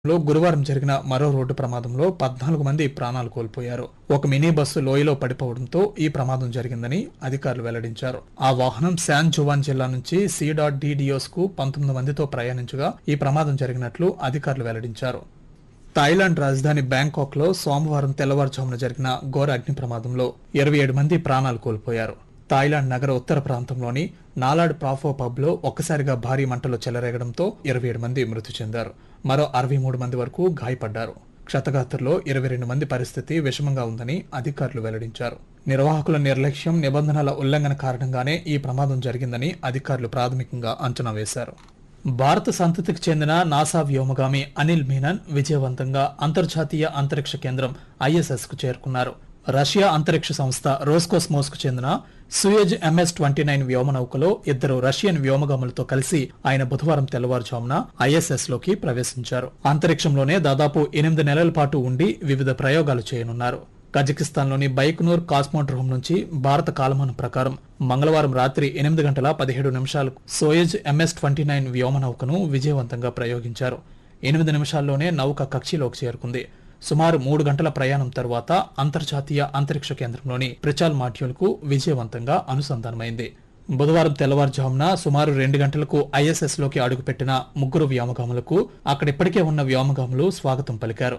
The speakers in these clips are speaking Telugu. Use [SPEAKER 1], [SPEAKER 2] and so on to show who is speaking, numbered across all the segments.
[SPEAKER 1] లో గురువారం జరిగిన మరో రోడ్డు ప్రమాదంలో పద్నాలుగు మంది ప్రాణాలు కోల్పోయారు ఒక మినీ బస్సు లోయలో పడిపోవడంతో ఈ ప్రమాదం జరిగిందని అధికారులు వెల్లడించారు ఆ వాహనం శాన్ జువాన్ జిల్లా నుంచి సి డాట్ డిడిఓస్ కు పంతొమ్మిది మందితో ప్రయాణించగా ఈ ప్రమాదం జరిగినట్లు అధికారులు వెల్లడించారు థాయిలాండ్ రాజధాని బ్యాంకాక్ లో సోమవారం తెల్లవారుజామున జరిగిన ఘోర అగ్ని ప్రమాదంలో ఇరవై ఏడు మంది ప్రాణాలు కోల్పోయారు థాయిలాండ్ నగర ఉత్తర ప్రాంతంలోని నాలాడ్ ప్రాఫో పబ్ లో ఒక్కసారిగా భారీ మంటలు చెలరేగడంతో ఇరవై ఏడు మంది మృతి చెందారు మరో అరవై మూడు మంది వరకు గాయపడ్డారు క్షతగాత్రుల్లో ఇరవై రెండు మంది పరిస్థితి విషమంగా ఉందని అధికారులు వెల్లడించారు నిర్వాహకుల నిర్లక్ష్యం నిబంధనల ఉల్లంఘన కారణంగానే ఈ ప్రమాదం జరిగిందని అధికారులు ప్రాథమికంగా అంచనా వేశారు భారత సంతతికి చెందిన నాసా వ్యోమగామి అనిల్ మీనన్ విజయవంతంగా అంతర్జాతీయ అంతరిక్ష కేంద్రం ఐఎస్ఎస్ కు చేరుకున్నారు రష్యా అంతరిక్ష సంస్థ రోస్కోస్మోస్ కు చెందిన సుయజ్ ఎంఎస్ ట్వంటీ నైన్ వ్యోమనౌకలో ఇద్దరు రష్యన్ వ్యోమగాములతో కలిసి ఆయన బుధవారం తెల్లవారుజామున ఐఎస్ఎస్ లోకి ప్రవేశించారు అంతరిక్షంలోనే దాదాపు ఎనిమిది నెలల పాటు ఉండి వివిధ ప్రయోగాలు చేయనున్నారు కజకిస్తాన్లోని బైక్నూర్ కాస్మోడ్రోమ్ నుంచి భారత కాలమానం ప్రకారం మంగళవారం రాత్రి ఎనిమిది గంటల పదిహేడు నిమిషాలకు సోయజ్ ఎంఎస్ ట్వంటీ నైన్ వ్యోమనౌకను విజయవంతంగా ప్రయోగించారు ఎనిమిది నిమిషాల్లోనే నౌక కక్షిలోకి చేరుకుంది సుమారు మూడు గంటల ప్రయాణం తర్వాత అంతర్జాతీయ అంతరిక్ష కేంద్రంలోని ప్రిచాల్ మాడ్యూల్ కు విజయవంతంగా అనుసంధానమైంది బుధవారం తెల్లవారుజామున సుమారు రెండు గంటలకు ఐఎస్ఎస్ లోకి అడుగుపెట్టిన ముగ్గురు వ్యోమగాములకు అక్కడిప్పటికే ఉన్న వ్యోమగాములు స్వాగతం పలికారు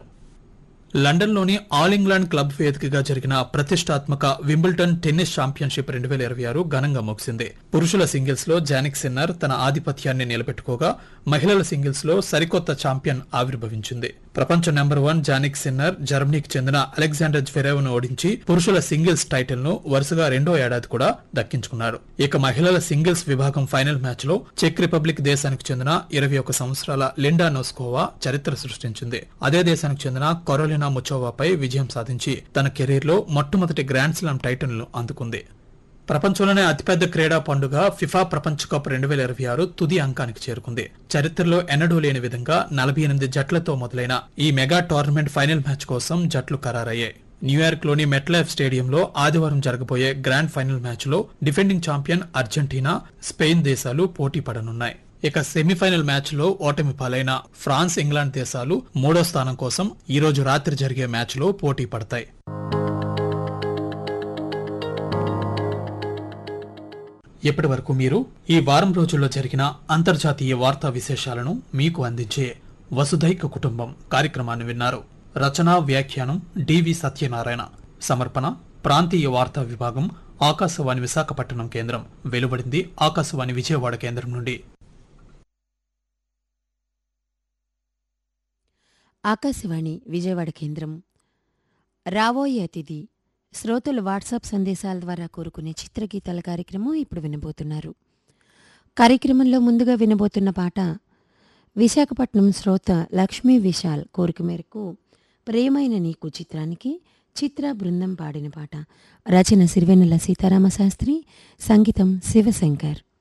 [SPEAKER 1] లండన్లోని ఆల్ ఇంగ్లాండ్ క్లబ్ వేదికగా జరిగిన ప్రతిష్టాత్మక వింబుల్టన్ టెన్నిస్ ఛాంపియన్షిప్ రెండు వేల ఇరవై ఆరు ఘనంగా ముగిసింది పురుషుల సింగిల్స్ లో జానిక్ సిన్నర్ తన ఆధిపత్యాన్ని నిలబెట్టుకోగా మహిళల సింగిల్స్ లో సరికొత్త ఛాంపియన్ ఆవిర్భవించింది ప్రపంచ నెంబర్ వన్ జానిక్ సిన్నర్ జర్మనీకి చెందిన అలెగ్జాండర్ జ్వెరేవ్ ను ఓడించి పురుషుల సింగిల్స్ టైటిల్ ను వరుసగా రెండో ఏడాది కూడా దక్కించుకున్నారు ఇక మహిళల సింగిల్స్ విభాగం ఫైనల్ మ్యాచ్ లో చెక్ రిపబ్లిక్ దేశానికి చెందిన ఇరవై ఒక సంవత్సరాల లిండా నోస్కోవా చరిత్ర సృష్టించింది అదే దేశానికి చెందిన కొరోలినా ముచోవాపై విజయం సాధించి తన కెరీర్ లో మొట్టమొదటి గ్రాండ్ స్లామ్ టైటిల్ ను అందుకుంది ప్రపంచంలోనే అతిపెద్ద క్రీడా పండుగ ఫిఫా ప్రపంచ కప్ రెండు వేల ఇరవై ఆరు తుది అంకానికి చేరుకుంది చరిత్రలో ఎన్నడూ లేని విధంగా నలభై ఎనిమిది జట్లతో మొదలైన ఈ మెగా టోర్నమెంట్ ఫైనల్ మ్యాచ్ కోసం జట్లు ఖరారయ్యాయి న్యూయార్క్ లోని మెట్లైఫ్ స్టేడియంలో ఆదివారం జరగబోయే గ్రాండ్ ఫైనల్ మ్యాచ్ లో డిఫెండింగ్ ఛాంపియన్ అర్జెంటీనా స్పెయిన్ దేశాలు పోటీ పడనున్నాయి ఇక సెమీఫైనల్ మ్యాచ్ లో ఓటమి పాలైన ఫ్రాన్స్ ఇంగ్లాండ్ దేశాలు మూడో స్థానం కోసం ఈ రోజు రాత్రి జరిగే మ్యాచ్ లో పోటీ పడతాయి ఇప్పటి వరకు మీరు ఈ వారం రోజుల్లో జరిగిన అంతర్జాతీయ వార్తా విశేషాలను మీకు అందించే వసుధైక కుటుంబం కార్యక్రమాన్ని విన్నారు రచన వ్యాఖ్యానం డివి సత్యనారాయణ సమర్పణ ప్రాంతీయ వార్తా విభాగం ఆకాశవాణి విశాఖపట్నం కేంద్రం వెలువడింది ఆకాశవాణి విజయవాడ కేంద్రం నుండి
[SPEAKER 2] ఆకాశవాణి విజయవాడ కేంద్రం రాబోయే అతిథి శ్రోతలు వాట్సాప్ సందేశాల ద్వారా కోరుకునే చిత్రగీతాల కార్యక్రమం ఇప్పుడు వినబోతున్నారు కార్యక్రమంలో ముందుగా వినబోతున్న పాట విశాఖపట్నం శ్రోత లక్ష్మీ విశాల్ కోరిక మేరకు ప్రేమైన నీకు చిత్రానికి చిత్ర బృందం పాడిన పాట రచన సిరివెన్నెల సీతారామ శాస్త్రి సంగీతం శివశంకర్